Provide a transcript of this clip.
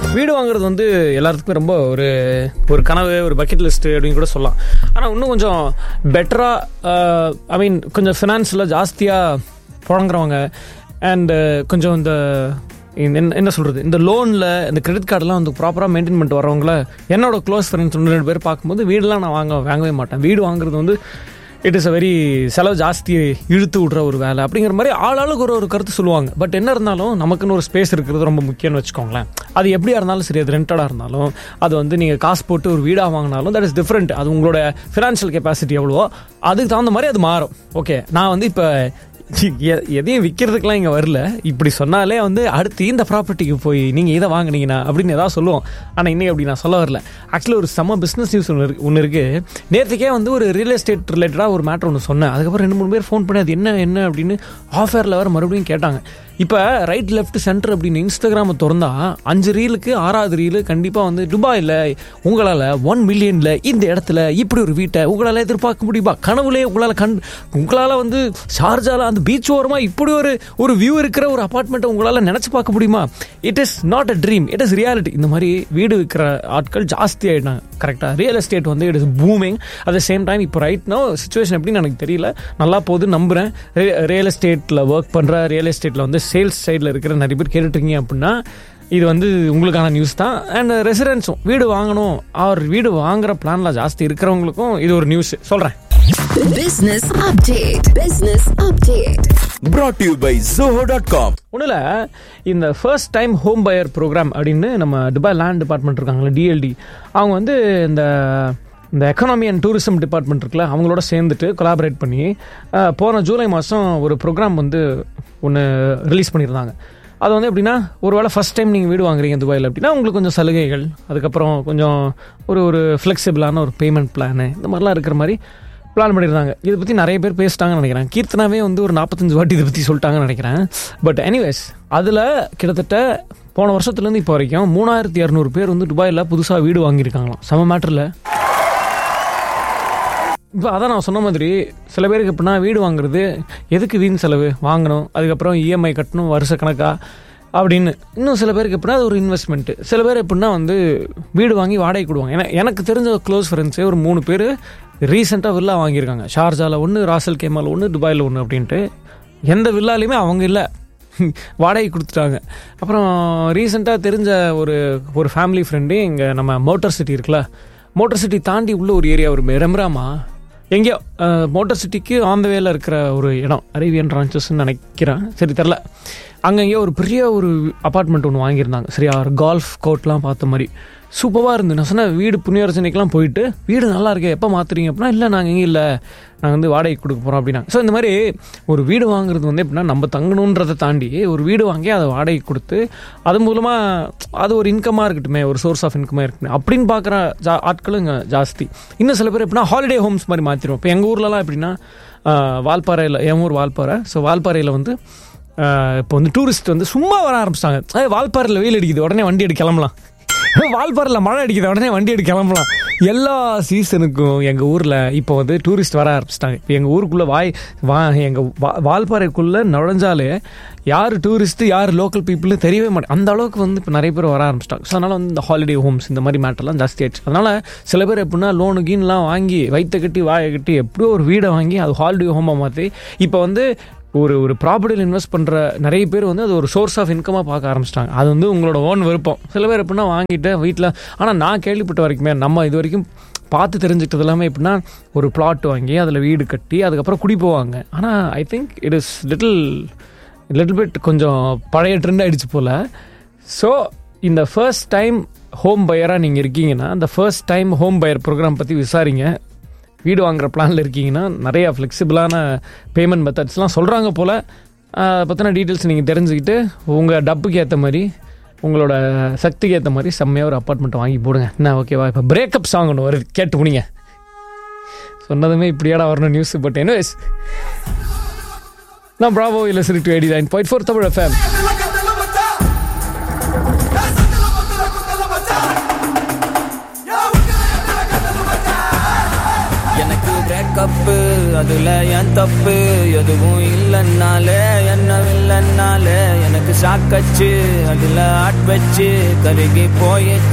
வீடு வாங்குறது வந்து எல்லாத்துக்குமே ரொம்ப ஒரு ஒரு கனவு ஒரு பக்கெட் லிஸ்ட் அப்படின்னு கூட சொல்லலாம் ஆனால் இன்னும் கொஞ்சம் பெட்டராக ஐ மீன் கொஞ்சம் ஃபினான்ஸில் ஜாஸ்தியாக புழங்குறவங்க அண்டு கொஞ்சம் இந்த இந்த- என்ன என்ன சொல்கிறது இந்த லோனில் இந்த கிரெடிட் கார்டெலாம் வந்து ப்ராப்பராக மெயின்டைன் பண்ணிட்டு வரவங்கள என்னோட க்ளோஸ் ஃப்ரெண்ட்ஸ் ஒன்று ரெண்டு பேர் பார்க்கும்போது வீடெலாம் நான் வாங்க வாங்கவே மாட்டேன் வீடு வாங்குறது வந்து இட் இஸ் அ வெரி செலவு ஜாஸ்தி இழுத்து விட்ற ஒரு வேலை அப்படிங்கிற மாதிரி ஆளாளுக்கு ஒரு ஒரு கருத்து சொல்லுவாங்க பட் என்ன இருந்தாலும் நமக்குன்னு ஒரு ஸ்பேஸ் இருக்கிறது ரொம்ப முக்கியம்னு வச்சுக்கோங்களேன் அது எப்படியா இருந்தாலும் சரி அது ரெண்டடாக இருந்தாலும் அது வந்து நீங்கள் காசு போட்டு ஒரு வீடாக வாங்கினாலும் தட் இஸ் டிஃப்ரெண்ட் அது உங்களோட ஃபினான்ஷியல் கெப்பாசிட்டி எவ்வளவோ அதுக்கு தகுந்த மாதிரி அது மாறும் ஓகே நான் வந்து இப்போ எ- எதையும் விற்கிறதுக்கெலாம் இங்கே வரல இப்படி சொன்னாலே வந்து அடுத்து இந்த ப்ராப்பர்ட்டிக்கு போய் நீங்கள் இதை வாங்குனீங்கன்னா அப்படின்னு ஏதாவது சொல்லுவோம் ஆனால் இன்னைக்கு அப்படி நான் சொல்ல வரல ஆக்சுவலி ஒரு செம்ம பிஸ்னஸ் நியூஸ் ஒன்று இருக்கு ஒன்று இருக்குது நேற்றுக்கே வந்து ஒரு ரியல் எஸ்டேட் ரிலேட்டடாக ஒரு மேட்ரு ஒன்று சொன்னேன் அதுக்கப்புறம் ரெண்டு மூணு பேர் ஃபோன் பண்ணி அது என்ன என்ன அப்படின்னு ஆஃபரில் வர மறுபடியும் கேட்டாங்க இப்போ ரைட் லெஃப்ட் சென்டர் அப்படின்னு இன்ஸ்டாகிராமை திறந்தா அஞ்சு ரீலுக்கு ஆறாவது ரீலு கண்டிப்பாக வந்து துபாயில் உங்களால் ஒன் மில்லியனில் இந்த இடத்துல இப்படி ஒரு வீட்டை உங்களால் எதிர்பார்க்க முடியுமா கனவுலே உங்களால் கண் உங்களால் வந்து ஷார்ஜால அந்த பீச் ஓரமாக இப்படி ஒரு ஒரு வியூ இருக்கிற ஒரு அப்பார்ட்மெண்ட்டை உங்களால் நினச்சி பார்க்க முடியுமா it is not a dream it is reality இந்த மாதிரி வீடு விற்கிற ஆட்கள் ஜாஸ்தி ஆகிட்டாங்க கரெக்டாக ரியல் எஸ்டேட் வந்து it is booming at the same time இப்போ ரைட் நோ சுச்சுவேஷன் எப்படின்னு எனக்கு தெரியல நல்லா போகுது நம்புகிறேன் ரியல் எஸ்டேட்டில் ஒர்க் பண்ணுற ரியல் எஸ்டேட்டில் வந்து சேல்ஸ் சைடில் இருக்கிற நிறைய பேர் கேட்டுட்ருக்கீங்க அப்படின்னா இது வந்து உங்களுக்கான நியூஸ் தான் அண்ட் ரெசிடென்ஸும் வீடு வாங்கணும் அவர் வீடு வாங்குற பிளான்ல ஜாஸ்தி இருக்கிறவங்களுக்கும் இது ஒரு நியூஸ் சொல்கிறேன் Business update. Business update. brought to you by zoho.com ஒன்றும் இந்த first time home buyer programme அப்படின்னு நம்ம துபாய் லேண்ட் டிபார்ட்மெண்ட் இருக்காங்களே டிஎல்டி அவங்க வந்து இந்த இந்த எக்கனாமி அண்ட் டூரிசம் டிபார்ட்மெண்ட் இருக்குல்ல அவங்களோட சேர்ந்துட்டு கொலாபரேட் பண்ணி அஹ், போன ஜூலை மாதம் ஒரு ப்ரோக்ராம் வந்து ஒன்று ரிலீஸ் பண்ணியிருந்தாங்க அது வந்து எப்படின்னா ஒருவேளை ஃபஸ்ட் டைம் நீங்கள் வீடு வாங்குறீங்க துபாயில் அப்படின்னா உங்களுக்கு கொஞ்சம் சலுகைகள் அதுக்கப்புறம் கொஞ்சம் ஒரு ஒரு ஃப்ளெக்சிபிளான ஒரு பேமெண்ட் பிளானு இந்த மாதிரிலாம் இருக்கிற மாதிரி பிளான் பண்ணியிருந்தாங்க இதை பற்றி நிறைய பேர் பேசிட்டாங்கன்னு நினைக்கிறேன் கீர்த்தனாவே வந்து ஒரு நாற்பத்தஞ்சு வாட்டி இதை பற்றி சொல்லிட்டாங்கன்னு நினைக்கிறேன் பட் எனிவேஸ் அதில் கிட்டத்தட்ட போன வருஷத்துலேருந்து இப்போ வரைக்கும் மூணாயிரத்தி இரநூறு பேர் வந்து துபாயில் புதுசாக வீடு வாங்கியிருக்காங்களாம் சம மேட்டரில் இப்போ அதான் நான் சொன்ன மாதிரி சில பேருக்கு எப்படின்னா வீடு வாங்குறது எதுக்கு வீண் செலவு வாங்கணும் அதுக்கப்புறம் இஎம்ஐ கட்டணும் வருஷ கணக்கா அப்படின்னு இன்னும் சில பேருக்கு எப்படின்னா அது ஒரு இன்வெஸ்ட்மெண்ட்டு சில பேர் எப்படின்னா வந்து வீடு வாங்கி வாடகை கொடுவாங்க ஏன்னா எனக்கு தெரிஞ்ச க்ளோஸ் ஃப்ரெண்ட்ஸே ஒரு மூணு பேர் ரீசெண்டாக வில்லா வாங்கியிருக்காங்க ஷார்ஜாவில் ஒன்று ராசல் கேமால் ஒன்று துபாயில் ஒன்று அப்படின்ட்டு எந்த வில்லாலையுமே அவங்க இல்லை வாடகை கொடுத்துட்டாங்க அப்புறம் ரீசெண்டாக தெரிஞ்ச ஒரு ஒரு ஃபேமிலி ஃப்ரெண்டு இங்கே நம்ம மோட்டார் சிட்டி இருக்குல்ல மோட்டார் சிட்டி தாண்டி உள்ள ஒரு ஏரியா ஒரு ரெம்ராமா எங்கேயோ மோட்டார் சிட்டிக்கு ஆன் த வேல இருக்கிற ஒரு இடம் அரேபியன் ரான்ச்சஸ்ன்னு நினைக்கிறேன் சரி தெரில அங்கே எங்கேயோ ஒரு பெரிய ஒரு அப்பார்ட்மெண்ட் ஒன்று வாங்கியிருந்தாங்க சரியா ஒரு கால்ஃப் கோர்ட்லாம் பார்த்த மாதிரி சூப்பராக இருந்து நான் சொன்னேன் வீடு புண்ணியரசனைக்கெலாம் போயிட்டு வீடு நல்லா இருக்கே எப்போ மாற்றுறீங்க அப்படின்னா இல்லை நாங்கள் எங்கேயும் இல்லை நாங்கள் வந்து வாடகை கொடுக்க போகிறோம் அப்படின்னாங்க ஸோ இந்த மாதிரி ஒரு வீடு வாங்குறது வந்து எப்படின்னா நம்ம தங்கணுன்றதை தாண்டி ஒரு வீடு வாங்கி அதை வாடகை கொடுத்து அது மூலமாக அது ஒரு இன்கமாக இருக்கட்டுமே ஒரு சோர்ஸ் ஆஃப் இன்கமாக இருக்கட்டும் அப்படின்னு பார்க்குற ஜா ஆட்களும் இங்கே ஜாஸ்தி இன்னும் சில பேர் எப்படின்னா ஹாலிடே ஹோம்ஸ் மாதிரி மாற்றிடுவோம் இப்போ எங்கள் ஊர்லலாம் எப்படின்னா ஆஹ், வால்பாறையில் என் ஊர் வால்பாறை ஸோ வால்பாறையில் வந்து ஆஹ், இப்போ வந்து டூரிஸ்ட் வந்து சும்மா வர ஆரம்பிச்சிட்டாங்க ஏய் வால்பாறையில் வெயில் அடிக்குது உடனே வண்டி எடுக்க கிளம்பலாம் வால்பாறையில் மழை அடிக்குது உடனே வண்டி எடுக்க கிளம்பலாம் எல்லா சீசனுக்கும் எங்கள் ஊரில் இப்போ வந்து டூரிஸ்ட் வர ஆரம்பிச்சிட்டாங்க இப்போ எங்கள் ஊருக்குள்ளே வாய் வா எங்கள் வா வால்பாறைக்குள்ளே நுழைஞ்சாலே யார் டூரிஸ்ட்டு யார் லோக்கல் பீப்புள் தெரியவே மாட்டேன் அந்த அளவுக்கு வந்து இப்போ நிறைய பேர் வர ஆரம்பிச்சிட்டாங்க ஸோ அதனால் வந்து இந்த ஹாலிடே ஹோம்ஸ் இந்த மாதிரி மேட்டர்லாம் ஜாஸ்தி ஆயிடுச்சு அதனால் சில பேர் எப்படின்னா லோனு கீன்லாம் வாங்கி வயிற்ற கட்டி வாயை கட்டி எப்படியோ ஒரு வீடை வாங்கி அது ஹாலிடே ஹோமாக மாற்றி இப்போ வந்து ஒரு ஒரு ப்ராப்பர்ட்டியில் இன்வெஸ்ட் பண்ணுற நிறைய பேர் வந்து அது ஒரு சோர்ஸ் ஆஃப் இன்கமாக பார்க்க ஆரம்பிச்சிட்டாங்க அது வந்து உங்களோட ஓன் விருப்பம் சில பேர் எப்படின்னா வாங்கிட்டு வீட்டில் ஆனால் நான் கேள்விப்பட்ட வரைக்குமே நம்ம இது வரைக்கும் பார்த்து தெரிஞ்சுக்கிட்டது எல்லாமே எப்படின்னா ஒரு பிளாட் வாங்கி அதில் வீடு கட்டி அதுக்கப்புறம் குடி போவாங்க ஆனால் I think it is little little bit கொஞ்சம் பழைய ட்ரெண்ட் ஆயிடுச்சு போல் ஸோ இந்த ஃபர்ஸ்ட் டைம் ஹோம் பையராக நீங்கள் இருக்கீங்கன்னா இந்த first time home buyer programme பற்றி விசாரிங்க வீடு வாங்குற பிளானில் இருக்கீங்கன்னா நிறைய ஃப்ளெக்சிபிளான பேமெண்ட் மெத்தட்ஸ்லாம் சொல்கிறாங்க போல் பற்றின டீட்டெயில்ஸ் நீங்கள் தெரிஞ்சுக்கிட்டு உங்கள் டப்புக்கு ஏற்ற மாதிரி உங்களோட சக்திக்கு ஏற்ற மாதிரி செம்மையாக ஒரு அப்பார்ட்மெண்ட் வாங்கி போடுங்க என்ன ஓகேவா இப்போ பிரேக்கப் சாங் ஒன்று வருது கேட்டு முடிங்க சொன்னதுமே இப்படியாடா வரணும் நியூஸ் பட் எனிவேஸ் நான் ப்ராவோ இல்லை சரி to eighty nine point four Tamil FM எனக்கு பிரேக்கப் அதுல என் தப்பு எதுவும் இல்லைன்னாலே என்ன இல்லைன்னாலே எனக்கு சாக்கச்சு அதுல ஆட் வச்சு கருகி போயிடுச்சு